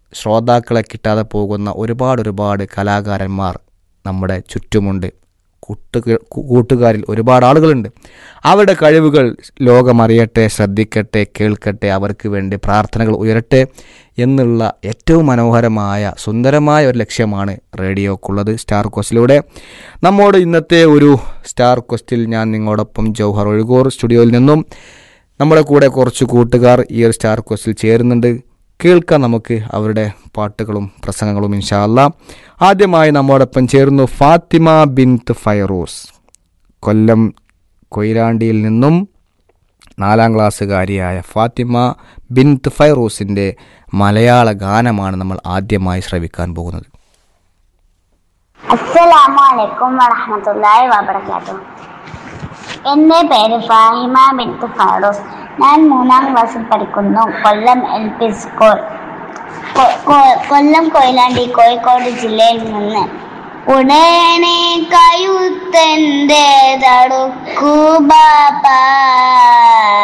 ശ്രോതാക്കളെ കിട്ടാതെ പോകുന്ന ഒരുപാട് ഒരുപാട് കലാകാരന്മാർ നമ്മുടെ ചുറ്റുമുണ്ട് കൂട്ടുക കൂട്ടുകാരിൽ ഒരുപാട് ആളുകളുണ്ട് അവരുടെ കഴിവുകൾ ലോകമറിയട്ടെ ശ്രദ്ധിക്കട്ടെ കേൾക്കട്ടെ അവർക്ക് വേണ്ടി പ്രാർത്ഥനകൾ ഉയരട്ടെ എന്നുള്ള ഏറ്റവും മനോഹരമായ സുന്ദരമായ ഒരു ലക്ഷ്യമാണ് റേഡിയോക്കുള്ളത് സ്റ്റാർ ക്വസ്റ്റിലൂടെ നമ്മോട് ഇന്നത്തെ ഒരു സ്റ്റാർ ക്വസ്റ്റിൽ ഞാൻ നിങ്ങളോടൊപ്പം ജൗഹർ ഒഴുകൂർ സ്റ്റുഡിയോയിൽ നിന്നും നമ്മുടെ കൂടെ കുറച്ച് കൂട്ടുകാർ ഈ ഒരു സ്റ്റാർ ക്വസ്റ്റിൽ ചേരുന്നുണ്ട് കേൾക്കാം നമുക്ക് അവരുടെ പാട്ടുകളും പ്രസംഗങ്ങളും ഇൻഷാല്ല ആദ്യമായി നമ്മോടൊപ്പം ചേർന്നു ഫാത്തിമ ബിൻത്ത് ഫൈറൂസ് കൊല്ലം കൊയിലാണ്ടിയിൽ നിന്നും നാലാം ക്ലാസ്സുകാരിയായ ഫാത്തിമ ബിൻത്ത് ഫൈറൂസിൻ്റെ മലയാള ഗാനമാണ് നമ്മൾ ആദ്യമായി ശ്രവിക്കാൻ പോകുന്നത് അസ്സലാമു അലൈക്കും വറഹ്മത്തുള്ളാഹി വബറകാതുഹു എൻ്റെ പേര് ഫാഹിമ ബിൻത്ത് ഫാറൂസ് ഞാൻ മൂന്നാം ക്ലാസ്സിൽ പഠിക്കുന്നു കൊല്ലം എൽ പി സ്കൂൾ കൊ- കൊ- കൊല്ലം കൊയിലാണ്ടി കോഴിക്കോട് ജില്ലയിൽ നിന്ന് ഉടനെ കയുത്തൻ്റെ തടുക്കൂ ബാപ്പാ